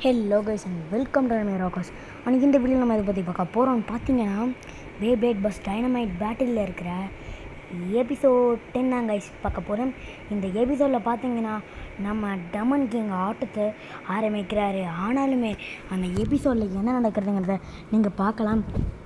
Hello guys and welcome to my rockers அன்றைக்கி இந்த video நம்ம இதை பற்றி பார்க்க போகிறோம்னு பார்த்தீங்கன்னா பே பேட் பஸ் டைனமைட் பேட்டிலில் இருக்கிற எபிசோட் டென் தான் கைஸ் பார்க்க போகிறோம் இந்த எபிசோடில் பார்த்தீங்கன்னா நம்ம டமன் கிங் ஆட்டத்தை ஆரம்பிக்கிறாரு ஆனாலுமே அந்த எபிசோடில் என்ன நடக்கிறதுங்கிறத நீங்கள் பார்க்கலாம்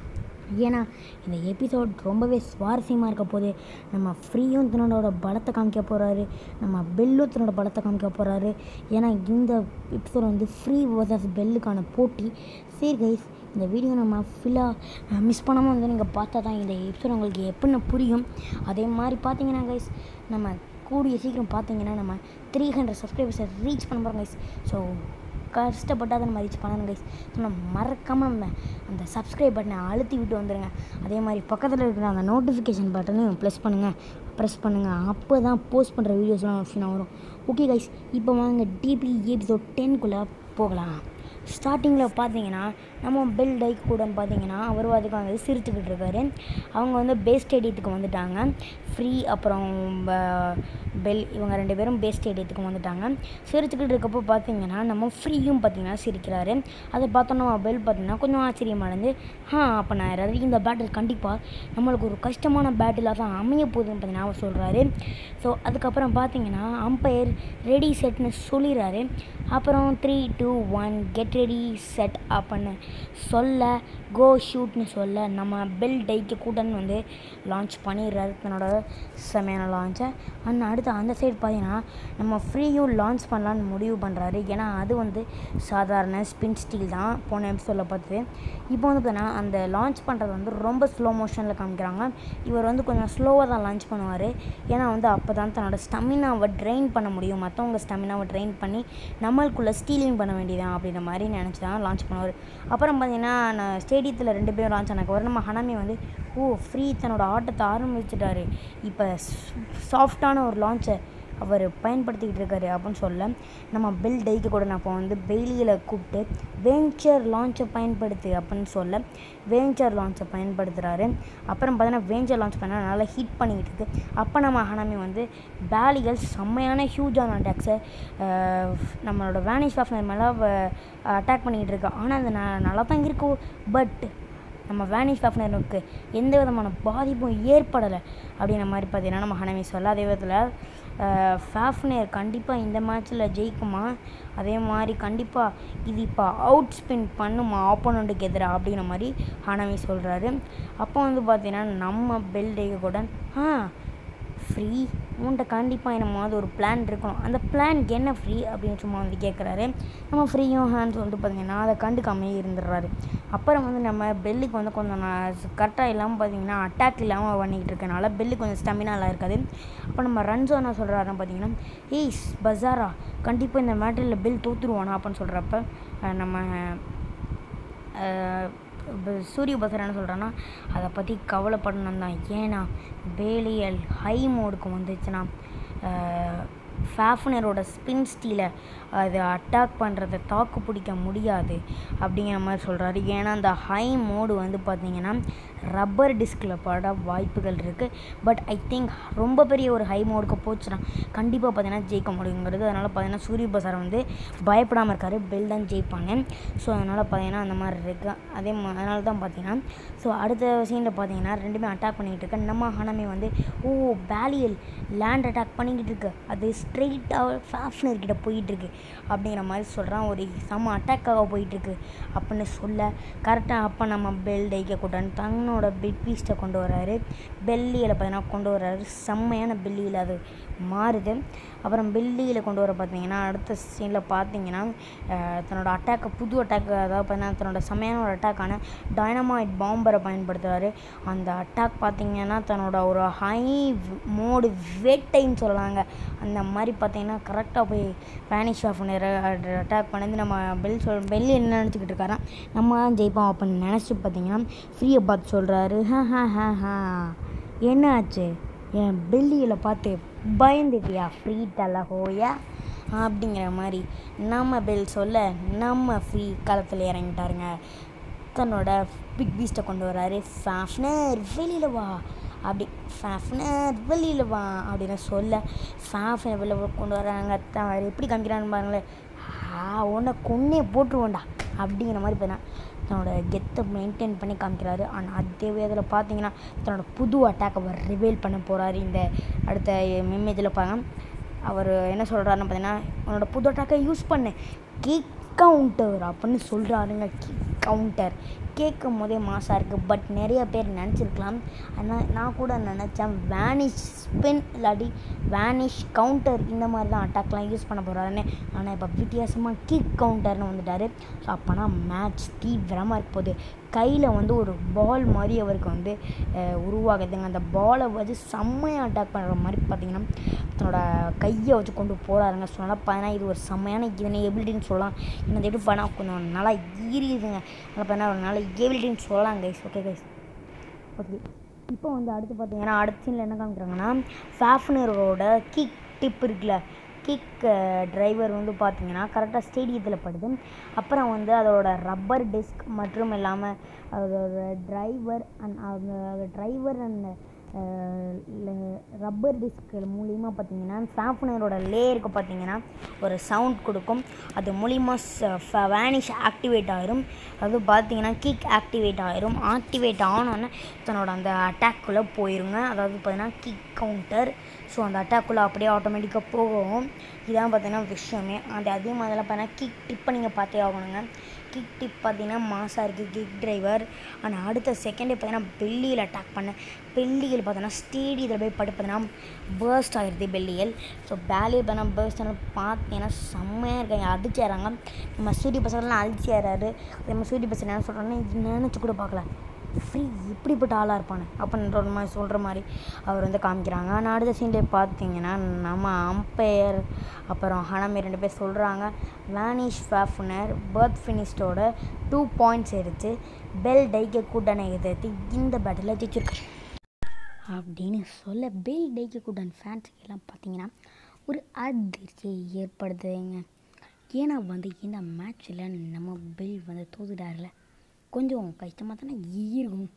ஏன்னா இந்த எபிசோட் ரொம்பவே சுவாரஸ்யமாக இருக்க போது நம்ம ஃப்ரீயும் தன்னோட பலத்தை காமிக்க போகிறாரு நம்ம பெல்லும் தன்னோட பலத்தை காமிக்க போகிறாரு ஏன்னா இந்த எபிசோட் வந்து ஃப்ரீ வர்சஸ் பெல்லுக்கான போட்டி சரி கைஸ் இந்த வீடியோ நம்ம ஃபுல்லாக மிஸ் பண்ணாமல் வந்து நீங்கள் பார்த்தா தான் இந்த எபிசோட் உங்களுக்கு எப்படின்னு புரியும் அதே மாதிரி பார்த்தீங்கன்னா கைஸ் நம்ம கூடிய சீக்கிரம் பார்த்தீங்கன்னா நம்ம த்ரீ ஹண்ட்ரட் சப்ஸ்கிரைபர்ஸை ரீச் பண்ண போகிறோம் கைஸ் ஸோ கஷ்டப்பட்டு அதை நம்ம ரீச் பண்ணணும் கைஸ் ஸோ நம்ம மறக்காமல் நம்ம அந்த சப்ஸ்கிரைப் பட்டனை அழுத்தி விட்டு வந்துடுங்க அதே மாதிரி பக்கத்தில் இருக்கிற அந்த நோட்டிஃபிகேஷன் பட்டனையும் ப்ரெஸ் பண்ணுங்கள் ப்ரெஸ் பண்ணுங்கள் அப்போ தான் போஸ்ட் பண்ணுற வீடியோஸ்லாம் நோட்டிஃபிகேஷன் வரும் ஓகே கைஸ் இப்போ வாங்க டிபி எபிசோட் டென்குள்ளே போகலாம் ஸ்டார்டிங்கில் பார்த்தீங்கன்னா நம்ம பெல் டைக் கூட பார்த்தீங்கன்னா அவர் அதுக்கு வந்து சிரிச்சுக்கிட்டு இருக்காரு அவங்க வந்து பேஸ் ஸ்டேடியத்துக்கு வந்துட்டாங்க ஃப்ரீ அப்புறம் ப- பெல் இவங்க ரெண்டு பேரும் பேஸ் ஸ்டேடியத்துக்கு வந்துட்டாங்க சிரிச்சுக்கிட்டு இருக்கப்போ பார்த்தீங்கன்னா நம்ம ஃப்ரீயும் பார்த்தீங்கன்னா சிரிக்கிறாரு அதை பார்த்தோன்னா நம்ம பெல் பார்த்தீங்கன்னா கொஞ்சம் ஆச்சரியமானது ஆ அப்போ நான் யாராவது இந்த பேட்டில் கண்டிப்பாக நம்மளுக்கு ஒரு கஷ்டமான பேட்டிலாக தான் அமைய போகுதுன்னு பார்த்தீங்கன்னா அவர் சொல்கிறாரு ஸோ அதுக்கப்புறம் பார்த்தீங்கன்னா அம்பையர் ரெடி செட்னு சொல்லிடுறாரு அப்புறம் three two one get ready set அப்படின்னு சொல்ல கோ ஷூட்னு சொல்ல நம்ம பெல் டைக்கு கூட்டன் வந்து லான்ச் பண்ணிடுறாரு தன்னோட செமையான லான்ச்சை அண்ட் அடுத்து அந்த சைடு பார்த்தீங்கன்னா நம்ம ஃப்ரீயும் லான்ச் பண்ணலான்னு முடிவு பண்ணுறாரு ஏன்னா அது வந்து சாதாரண ஸ்பின் ஸ்டீல் தான் போன எபிசோடில் பார்த்து இப்போ வந்து பார்த்தீங்கன்னா அந்த லான்ச் பண்ணுறது வந்து ரொம்ப ஸ்லோ மோஷனில் காமிக்கிறாங்க இவர் வந்து கொஞ்சம் ஸ்லோவாக தான் லான்ச் பண்ணுவார் ஏன்னா வந்து அப்போ தான் தன்னோட ஸ்டமினாவை ட்ரெயின் பண்ண முடியும் மற்றவங்க ஸ்டமினாவை ட்ரெயின் பண்ணி நம்மளுக்குள்ளே ஸ்டீலிங் பண்ண வேண்டியதான் அப்படின்ற மாதிரி நினச்சி தான் லான்ச் பண்ணுவார் அப்புறம் பார்த்தீங்கன்னா நான் ஸ்டேடியத்தில் ரெண்டு பேரும் லான்ச் ஆனதுக்கு நம்ம ஹனாமி வந்து ஓ ஃப்ரீ தன்னோட ஆட்டத்தை ஆரம்பிச்சிட்டாரு இப்போ சாஃப்டான ஒரு லான்ச்சை அவர் பயன்படுத்திக்கிட்டு இருக்காரு அப்படின்னு சொல்ல நம்ம பெல் டைக்கு கூட நான் இப்போ வந்து பெய்லியில் கூப்பிட்டு வேஞ்சர் லான்ச்சை பயன்படுத்து அப்படின்னு சொல்ல வேஞ்சர் லான்ச்சை பயன்படுத்துகிறாரு அப்புறம் பார்த்தீங்கன்னா வேஞ்சர் லான்ச் பண்ணால் நல்லா ஹீட் பண்ணிக்கிட்டு இருக்கு அப்போ நம்ம ஹனாமி வந்து பேலிகள் செம்மையான ஹியூஜான அட்டாக்ஸை நம்மளோட வேனிஷ் ஆஃப்னர் மேலே அட்டாக் பண்ணிக்கிட்டு இருக்கா ஆனால் அது ந- நல்லா தான் இருக்கும் பட் நம்ம வேனிஷ் ஃபாஃப்னருக்கு எந்த விதமான பாதிப்பும் ஏற்படலை அப்படின்ற மாதிரி பார்த்தீங்கன்னா நம்ம ஹனமி சொல்ல அதே விதத்தில் ஃபாஃப்னர் கண்டிப்பாக இந்த மேட்ச்சில் ஜெயிக்குமா அதே மாதிரி கண்டிப்பாக இது இப்போ அவுட் ஸ்பின் பண்ணுமா ஆப்போனண்ட்டுக்கு எதிராக அப்படிங்கிற மாதிரி ஹனமி சொல்கிறாரு அப்போ வந்து பார்த்தீங்கன்னா நம்ம பெல் டேக்கு கூட ஆ ஃப்ரீ உன்கிட்ட கண்டிப்பாக என்னமாவது ஒரு பிளான் இருக்கணும் அந்த பிளான் என்ன ஃப்ரீ அப்படின்னு சும்மா வந்து கேட்குறாரு நம்ம ஃப்ரீயும் ஹேண்ட் சொல்லிட்டு பார்த்தீங்கன்னா அதை கண்டுக்காமே இருந்துடுறாரு அப்புறம் வந்து நம்ம பெல்லுக்கு வந்து கொஞ்சம் கரெக்டாக இல்லாமல் பார்த்தீங்கன்னா அட்டாக் இல்லாமல் பண்ணிக்கிட்டு இருக்கனால பெல்லு கொஞ்சம் ஸ்டெமினாலாம் இருக்காது அப்போ நம்ம ரன்ஸ் என்ன சொல்கிறாருன்னு பார்த்தீங்கன்னா ஏய் பஜாரா கண்டிப்பாக இந்த மேட்டரில் பெல் தோற்றுருவானா அப்படின்னு சொல்கிறப்ப நம்ம அஹ் இப்ப சூரிய பசர் என்ன சொல்கிறான்னா அதை பற்றி கவலைப்படணும் தான் ஏன்னா வேலியல் ஹை மோடுக்கு வந்துச்சுன்னா ஃபேஃபனரோட ஸ்பின் ஸ்டீலை அது அட்டாக் பண்ணுறதை தாக்கு பிடிக்க முடியாது அப்படிங்கிற மாதிரி சொல்கிறாரு ஏன்னா அந்த ஹை மோடு வந்து பார்த்திங்கன்னா ரப்பர் டிஸ்கில் பட வாய்ப்புகள் இருக்குது பட் ஐ திங்க் ரொம்ப பெரிய ஒரு ஹை மோடுக்கு போச்சுன்னா கண்டிப்பாக பார்த்தீங்கன்னா ஜெயிக்க முடியுங்கிறது அதனால் பார்த்தீங்கன்னா சூரிய பசார் வந்து பயப்படாமல் இருக்கார் பெல் தான் ஜெயிப்பாங்க ஸோ அதனால் பார்த்தீங்கன்னா அந்த மாதிரி இருக்கு அதே மா அதனால தான் பார்த்தீங்கன்னா ஸோ அடுத்த சீனில் பார்த்தீங்கன்னா ரெண்டுமே அட்டாக் பண்ணிக்கிட்டு இருக்க நம்ம ஹனமே வந்து ஓ பேலியல் லேண்ட் அட்டாக் பண்ணிக்கிட்டு இருக்கு அது ஸ்ட்ரெயிட்டாக ஃபேஃப்னர் கிட்ட போயிட்டு இருக்கு அப்படிங்கிற மாதிரி சொல்கிறான் ஒரு செம அட்டாக்காக போயிட்டுருக்கு அப்படின்னு சொல்ல கரெக்டாக அப்போ நம்ம பெல் டைக்க கூட்டான்னு தன்னோட பிட் பீஸ்ட்டை கொண்டு வராரு பெல்லியில் பார்த்தீங்கன்னா கொண்டு வராரு செம்மையான பெல்லியில் அது மாறுது அப்புறம் பெல்லியில் கொண்டு வர பார்த்தீங்கன்னா அடுத்த சீனில் பார்த்தீங்கன்னா அஹ், தன்னோட அட்டாக்கை புது அட்டாக் அதாவது பார்த்தீங்கன்னா தன்னோட செம்மையான ஒரு அட்டாக்கான டைனமாய்ட் பாம்பரை பயன்படுத்துகிறாரு அந்த அட்டாக் பார்த்தீங்கன்னா தன்னோட ஒரு ஹை மோடு வேட்டைன்னு சொல்லலாங்க அந்த மாதிரி பார்த்தீங்கன்னா கரெக்டாக போய் வேனிஷ் ஆஃப் அட்டாக் பண்ணது நம்ம பெல் சொல் பெல்லி என்ன நினச்சிக்கிட்டு இருக்காராம் நம்ம தான் ஜெயிப்போம் அப்படின்னு நினச்சி பார்த்தீங்கன்னா ஃப்ரீயை பார்த்து சொல்கிறாரு ஹா ஹா ஹா ஹா என்ன ஆச்சு என் பெல்லியில் பார்த்து பயந்துட்டியா ஃப்ரீ தலஹோயா அப்படிங்கிற மாதிரி நம்ம பெல் சொல்ல நம்ம ஃப்ரீ களத்தில் இறங்கிட்டாருங்க தன்னோட பிக் பீஸ்ட்டை கொண்டு வராரு ஃபேஃப்னர் வெளியில் வா அப்படி ஃபேஃப்னர் வெளியில் வா அப்படின்னு சொல்ல ஃபேஃப்னர் வெளியில் கொண்டு வராங்க தான் அவர் எப்படி காமிக்கிறான்னு பாருங்களேன் உன்னை கொன்னே போட்டுருவோண்டா அப்படிங்கிற மாதிரி பார்த்தீங்கன்னா தன்னோட கெத்தை மெயின்டைன் பண்ணி காமிக்கிறாரு ஆனால் அதே வேதில் பார்த்தீங்கன்னா தன்னோட புது அட்டாக் அவர் ரிவீல் பண்ண போகிறாரு இந்த அடுத்த இமேஜில் பாருங்க அவர் என்ன சொல்கிறாருன்னு பார்த்தீங்கன்னா உன்னோட புது அட்டாக்கை யூஸ் பண்ணு கிக் கவுண்டர் அப்படின்னு சொல்கிறாருங்க கிக் கவுண்டர் கேட்கும் போதே மாசாக இருக்குது பட் நிறைய பேர் நினச்சிருக்கலாம் ஆனால் நான் கூட நினச்சேன் வேனிஷ் ஸ்பின் இல்லாட்டி வேனிஷ் கவுண்டர் இந்த மாதிரி தான் அட்டாக்லாம் யூஸ் பண்ண போகிறாருன்னு ஆனால் இப்போ வித்தியாசமாக கிக் கவுண்டர்னு வந்துட்டார் ஸோ அப்போனா மேட்ச் தீவிரமாக இருக்க போகுது கையில் வந்து ஒரு பால் மாதிரி அவருக்கு வந்து அஹ், உருவாகுதுங்க அந்த பாலை வச்சு செம்மையாக அட்டாக் பண்ணுற மாதிரி பார்த்தீங்கன்னா தன்னோட கையை வச்சு கொண்டு போகிறாருங்க ஸோ நல்லா பார்த்தீங்கன்னா இது ஒரு செம்மையான இதனை எபிலிட்டின்னு சொல்லலாம் இந்த எப்படி பண்ணால் கொஞ்சம் நல்லா ஈரியுதுங்க நல்லா பார்த்தீங்கன்னா ஒரு நல்ல எபிலிட்டின்னு சொல்லலாம் கைஸ் ஓகே கைஸ் ஓகே இப்போ வந்து அடுத்து பார்த்தீங்கன்னா அடுத்த சீனில் என்ன காமிக்கிறாங்கன்னா ஃபேஃப்னரோட கிக் டிப் இருக்குல்ல கிக் டிரைவர் வந்து பார்த்தீங்கன்னா கரெக்டாக ஸ்டேடியத்தில் படுது அப்புறம் வந்து அதோட ரப்பர் டிஸ்க் மற்றும் இல்லாமல் அதோட டிரைவர் அண்ட் அந்த டிரைவர் அண்ட் ரப்பர் டிஸ்க் மூலிமா பார்த்தீங்கன்னா சாஃப்ட்வேரோட லேயருக்கு பார்த்தீங்கன்னா ஒரு சவுண்ட் கொடுக்கும் அது மூலிமா வேனிஷ் ஆக்டிவேட் ஆயிரும் அது பார்த்தீங்கன்னா கிக் ஆக்டிவேட் ஆயிரும் ஆக்டிவேட் ஆனோன்னே தன்னோட அந்த அட்டாக்குள்ளே போயிருங்க அதாவது பார்த்தீங்கன்னா கிக் கவுண்டர் ஸோ அந்த அட்டாக்குள்ளே அப்படியே ஆட்டோமேட்டிக்காக போகும் இதான் பார்த்தீங்கன்னா விஷயமே அந்த அதே மாதிரிலாம் பார்த்தீங்கன்னா கிக் டிப்பை நீங்கள் பார்த்தே ஆகணுங்க கிக் டிப் பார்த்தீங்கன்னா மாசாக இருக்குது கிக் டிரைவர் ஆனால் அடுத்த செகண்டே பார்த்தீங்கன்னா பெல்லியில் அட்டாக் பண்ண பெல்லியில் பார்த்தீங்கன்னா ஸ்டேடியத்தில் போய் பட்டு பார்த்தீங்கன்னா பேர்ஸ்ட் ஆகிடுது பெல்லியல் ஸோ பேலியில் பார்த்தீங்கன்னா பேர்ஸ்ட் ஆனால் பார்த்தீங்கன்னா செம்மையாக இருக்காங்க அதிர்ச்சிடுறாங்க நம்ம சூரிய பசங்கள்லாம் அதிர்ச்சியாராரு நம்ம சூரிய பசங்க என்ன சொல்கிறாங்கன்னா இது நினச்சி கூட பார்க்கல ஃப்ரீ இப்படிப்பட்ட ஆளாக இருப்பானு அப்படின்ற ஒரு மாதிரி சொல்கிற மாதிரி அவர் வந்து காமிக்கிறாங்க ஆனால் அடுத்த சீன்லேயே பார்த்தீங்கன்னா நம்ம அம்பையர் அப்புறம் ஹனமி ரெண்டு பேர் சொல்கிறாங்க வேனிஷ் ஃபேஃப்னர் பர்த் ஃபினிஷ்டோட டூ பாயிண்ட்ஸ் எடுத்து பெல் டைக்கை கூட்டணை எதிர்த்து இந்த பேட்டில் ஜெயிச்சிருக்காரு அப்படின்னு சொல்ல பெல் டைக்கு கூட்டன் ஃபேன்ஸுக்கு எல்லாம் பார்த்தீங்கன்னா ஒரு அதிர்ச்சியை ஏற்படுத்துதுங்க ஏன்னா வந்து இந்த மேட்ச்சில் நம்ம பெல் வந்து தோத்துட்டார்ல கொஞ்சம் கஷ்டமாக தானே இருக்கும்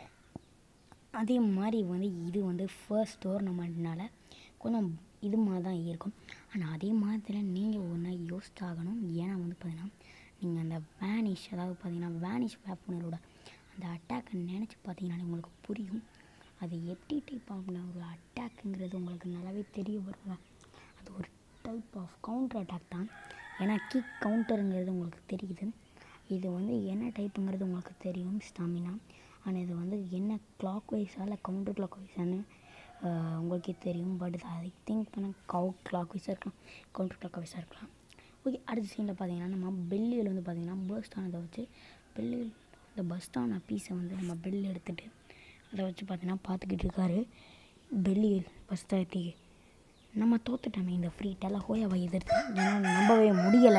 அதே மாதிரி வந்து இது வந்து ஃபர்ஸ்ட் டோர்னமெண்ட்னால கொஞ்சம் இது மாதிரி தான் இருக்கும் ஆனால் அதே மாதிரி நீங்கள் ஒன்றா யோசிச்சாகணும் ஏன்னா வந்து பார்த்தீங்கன்னா நீங்கள் அந்த வேனிஷ் அதாவது பார்த்தீங்கன்னா வேனிஷ் வேப்பனரோட அந்த அட்டாக்கை நினச்சி பார்த்தீங்கன்னா உங்களுக்கு புரியும் அது எப்படி டைப் ஆகின ஒரு அட்டாக்குங்கிறது உங்களுக்கு நல்லாவே தெரிய வருங்க அது ஒரு டைப் ஆஃப் கவுண்டர் அட்டாக் தான் ஏன்னா கிக் கவுண்டருங்கிறது உங்களுக்கு தெரியுது இது வந்து என்ன டைப்புங்கிறது உங்களுக்கு தெரியும் ஸ்டாமினா ஆனால் இது வந்து என்ன கிளாக் வைஸா இல்லை கவுண்டர் கிளாக் வைஸான்னு உங்களுக்கே தெரியும் பட் ஐ திங்க் பண்ண கவு கிளாக் வைஸாக இருக்கலாம் கவுண்டர் கிளாக் வைஸாக இருக்கலாம் ஓகே அடுத்த சீனில் பார்த்தீங்கன்னா நம்ம பெல்லியில் வந்து பார்த்தீங்கன்னா பஸ் ஸ்டாண்டை வச்சு பெல்லியில் இந்த பஸ் ஸ்டாண்ட் பீஸை வந்து நம்ம பெல் எடுத்துகிட்டு அதை வச்சு பார்த்தீங்கன்னா பார்த்துக்கிட்டு இருக்காரு பெல்லியில் பஸ் தாயத்தி நம்ம தோத்துட்டோமே இந்த ஃப்ரீ டெலஹோயாவை எதிர்த்து என்னால் நம்பவே முடியலை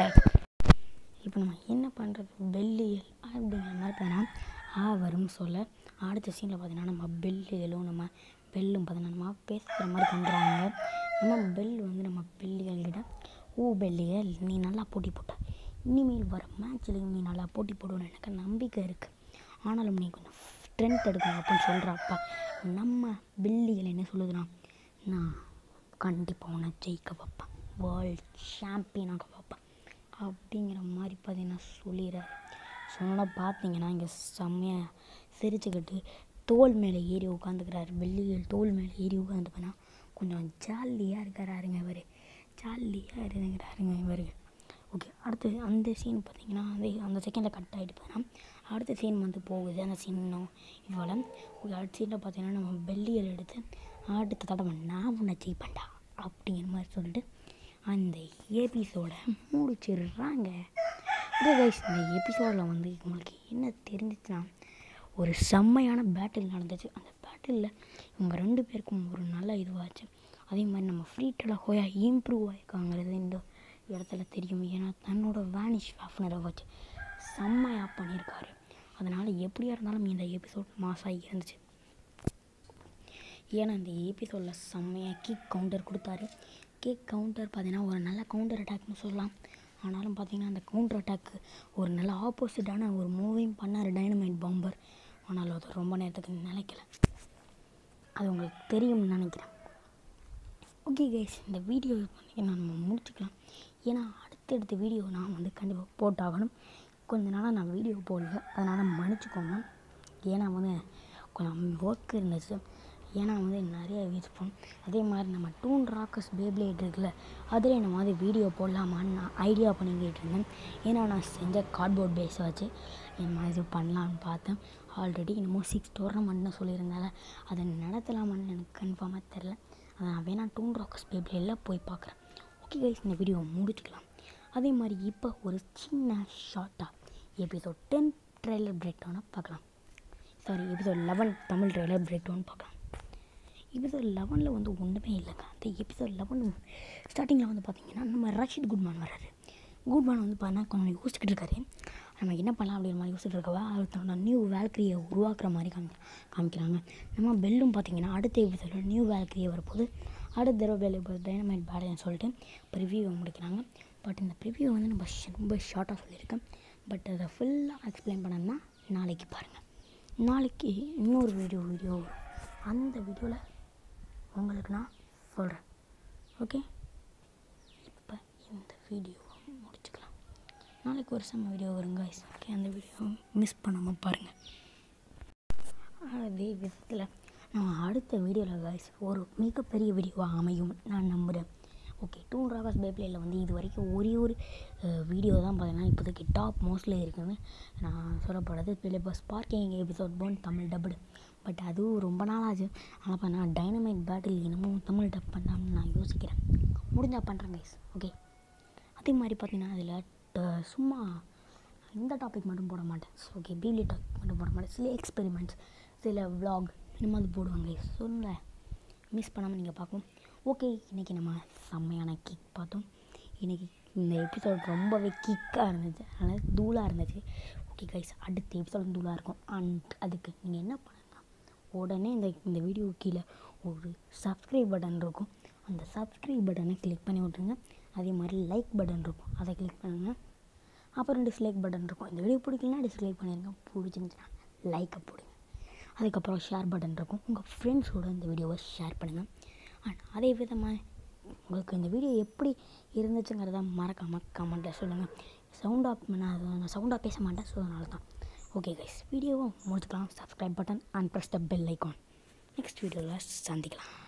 இப்போ நம்ம என்ன பண்ணுறது பெல்லியல் அப்படிங்கிற மாதிரி பார்த்தீங்கன்னா ஆவரும் சொல்ல அடுத்த சீனில் பார்த்தீங்கன்னா நம்ம பெல்லியலும் நம்ம பெல்லும் பார்த்தீங்கன்னா நம்ம பேசுகிற மாதிரி பண்ணுறாங்க நம்ம பெல் வந்து நம்ம பெல்லியல்கிட்ட ஓ பெல்லியல் நீ நல்லா போட்டி போட்ட இனிமேல் வர மேட்ச்லேயும் நீ நல்லா போட்டி போடுவேன்னு எனக்கு நம்பிக்கை இருக்குது ஆனாலும் நீ கொஞ்சம் ஸ்ட்ரென்த் எடுக்கணும் அப்படின்னு சொல்கிறாப்பா நம்ம பெல்லியல் என்ன சொல்லுதுன்னா நான் கண்டிப்பாக உன்னை ஜெயிக்க வைப்பேன் வேர்ல்ட் சாம்பியனாக வைப்பேன் அப்படிங்கிற மாதிரி பார்த்தீங்கன்னா சொல்லிடுறாரு சொன்னால் பார்த்தீங்கன்னா இங்கே செம்மையாக சிரிச்சுக்கிட்டு தோல் மேலே ஏறி உட்காந்துக்கிறாரு வெள்ளியில் தோல் மேலே ஏறி உட்காந்துப்பேன்னா கொஞ்சம் ஜாலியாக இருக்கிறாருங்க இவர் ஜாலியாக இருங்கிறாருங்க இவர் ஓகே அடுத்து அந்த சீன் பார்த்தீங்கன்னா அதே அந்த செகண்டில் கட் ஆகிட்டு போனால் அடுத்த சீன் வந்து போகுது அந்த சீனும் இவ்வளோ ஓகே அடுத்த சீனில் பார்த்தீங்கன்னா நம்ம வெள்ளியல் எடுத்து அடுத்த தடவை நான் உன்னை ஜெயிப்பேன்டா அப்படிங்கிற மாதிரி சொல்லிட்டு அந்த எபிசோட முடிச்சிடுறாங்க ஓகே கைஸ் இந்த எபிசோடில் வந்து உங்களுக்கு என்ன தெரிஞ்சிச்சுன்னா ஒரு செம்மையான பேட்டில் நடந்துச்சு அந்த பேட்டிலில் இவங்க ரெண்டு பேருக்கும் ஒரு நல்ல இதுவாச்சு அதே மாதிரி நம்ம ஃப்ரீ ஹோயா இம்ப்ரூவ் ஆகிருக்காங்கிறது இந்த இடத்துல தெரியும் ஏன்னா தன்னோட வேனிஷ் ஃபேஃப்னரை வச்சு செம்மையாக பண்ணியிருக்காரு அதனால் எப்படியா இருந்தாலும் இந்த எபிசோட் மாசாக இருந்துச்சு ஏன்னா இந்த எபிசோடில் செம்மையாக கிக் கவுண்டர் கொடுத்தாரு கிக் கவுண்டர் பார்த்தீங்கன்னா ஒரு நல்ல கவுண்டர் அட்டாக்னு சொல்லலாம் ஆனாலும் பார்த்தீங்கன்னா அந்த கவுண்டர் அட்டாக்கு ஒரு நல்ல ஆப்போசிட்டான ஒரு மூவிங் பண்ணார் டைனமைட் பாம்பர் ஆனாலும் அது ரொம்ப நேரத்துக்கு நினைக்கல அது உங்களுக்கு தெரியும்னு நினைக்கிறேன் ஓகே கைஸ் இந்த வீடியோ பார்த்தீங்கன்னா நம்ம முடிச்சுக்கலாம் ஏன்னா அடுத்த அடுத்தடுத்த வீடியோ நான் வந்து கண்டிப்பாக போட்டாகணும் கொஞ்ச நாளாக நான் வீடியோ போடல அதனால் மன்னிச்சுக்கோங்க ஏன்னா வந்து கொஞ்சம் ஒர்க் இருந்துச்சு ஏன்னா வந்து நிறைய யூஸ் பண்ணோம் அதே மாதிரி நம்ம டூன் ராக்கர்ஸ் பேப்ளேட் இருக்குல்ல அதில் இந்த மாதிரி வீடியோ போடலாமான்னு நான் ஐடியா பண்ணிக்கிட்டு இருந்தேன் ஏன்னா நான் செஞ்ச கார்ட்போர்ட் பேஸை வச்சு இந்த மாதிரி பண்ணலான்னு பார்த்தேன் ஆல்ரெடி என்னமோ சிக்ஸ் டோர்னமெண்ட்னு சொல்லியிருந்தால அதை நடத்தலாமான்னு எனக்கு கன்ஃபார்மாக தெரில அதை நான் வேணால் டூன் ராக்கர்ஸ் பேப்ளேடில் போய் பார்க்குறேன் ஓகே கைஸ் இந்த வீடியோ முடிச்சுக்கலாம் அதே மாதிரி இப்போ ஒரு சின்ன ஷார்ட்டாக எபிசோட் டென் ட்ரெய்லர் பிரேக் டவுனை பார்க்கலாம் sorry episode eleven Tamil trailer breakdown பார்க்கலாம் எபிசோட் லெவனில் வந்து ஒன்றுமே இல்லைங்க அந்த எபிசோட் லெவன் ஸ்டார்டிங்கில் வந்து பார்த்தீங்கன்னா நம்ம ரஷித் குட்மான் வர்றாரு குட்மான் வந்து பார்த்தா கொஞ்சம் யோசிச்சுக்கிட்டு இருக்காரு நம்ம என்ன பண்ணலாம் அப்படிங்கிற மாதிரி யோசிச்சுட்டு இருக்கவா அவர் தன்னோட நியூ வேல்க்ரியை உருவாக்குற மாதிரி காமி காமிக்கிறாங்க நம்ம பெல்லும் பார்த்தீங்கன்னா அடுத்த எபிசோடில் நியூ வேல்க்ரியை வரப்போது அடுத்த தடவை வேலை டைனமைட் பேடுன்னு சொல்லிட்டு ப்ரிவியூவை முடிக்கிறாங்க பட் இந்த ப்ரிவியூ வந்து நம்ம ஷ- ரொம்ப ஷார்ட்டாக சொல்லியிருக்கேன் பட் அதை ஃபுல்லாக எக்ஸ்பிளைன் பண்ணணும்னா நாளைக்கு பாருங்கள் நாளைக்கு இன்னொரு வீடியோ வீடியோ வரும். அந்த வீடியோவில் உங்களுக்கு நான் சொல்கிறேன் ஓகே இப்போ இந்த வீடியோவை முடிச்சுக்கலாம் நாளைக்கு ஒரு செம்ம வீடியோ வரும் guys ஓகே அந்த வீடியோ மிஸ் பண்ணாமல் பாருங்கள் அதே விதத்தில் நம்ம அடுத்த வீடியோவில் காய்ஸ் ஒரு மிகப்பெரிய வீடியோவாக அமையும் நான் நம்புகிறேன் ஓகே டூ ராகஸ் பேப்ளேயில் வந்து இது வரைக்கும் ஒரே ஒரு வீடியோ தான் பார்த்தீங்கன்னா இப்போதைக்கு டாப் மோஸ்ட்ல இருக்குன்னு நான் சொல்லப்படுறது இப்போ ஸ்பார்க்கிங் எபிசோட் போன் தமிழ் டப்புடு பட் அதுவும் ரொம்ப நாள் ஆச்சு ஆனால் இப்போ நான் டைனமைட் பேட்டில் என்னமோ தமிழ் டப் பண்ணலாம்னு நான் யோசிக்கிறேன் முடிஞ்சால் பண்ணுறேன் கைஸ் ஓகே அதே மாதிரி பார்த்தீங்கன்னா அதில் சும்மா இந்த டாபிக் மட்டும் போட மாட்டேன் ஓகே பீலி டாபிக் மட்டும் போட மாட்டேன் சில எக்ஸ்பெரிமெண்ட்ஸ் சில vlog இந்த மாதிரி போடுவாங்க சொல்ல மிஸ் பண்ணாமல் நீங்கள் பார்க்கணும் ஓகே இன்றைக்கி நம்ம செம்மையான கிக் பார்த்தோம் இன்றைக்கி இந்த எபிசோட் ரொம்பவே கிக்காக இருந்துச்சு அதனால் தூளாக இருந்துச்சு ஓகே கைஸ் அடுத்த எபிசோட் தூளாக இருக்கும் அண்ட் அதுக்கு நீங்கள் என்ன பண்ணுங்க உடனே இந்த இந்த வீடியோ கீழே ஒரு சப்ஸ்கிரைப் பட்டன் இருக்கும் அந்த சப்ஸ்கிரைப் பட்டனை கிளிக் பண்ணி விட்ருங்க அதே மாதிரி லைக் பட்டன் இருக்கும் அதை கிளிக் பண்ணுங்கள் அப்புறம் டிஸ்லைக் பட்டன் இருக்கும் இந்த வீடியோ பிடிக்கலனா டிஸ்லைக் பண்ணிடுங்க பிடிச்சிருந்துச்சுன்னா லைக்கை போடுங்க அதுக்கப்புறம் ஷேர் பட்டன் இருக்கும் உங்கள் ஃப்ரெண்ட்ஸோட இந்த வீடியோவை ஷேர் பண்ணுங்கள் அண்ட் அதே விதமாக உங்களுக்கு இந்த வீடியோ எப்படி இருந்துச்சுங்கிறத மறக்காமல் கமெண்ட்டில் சொல்லுங்கள் சவுண்ட் ஆஃப் பண்ண நான் சவுண்டாக பேச மாட்டேன் ஸோ அதனால தான் ஓகே கைஸ் வீடியோவும் முடிச்சுக்கலாம் subscribe button and press the bell icon next வீடியோவில் சந்திக்கலாம்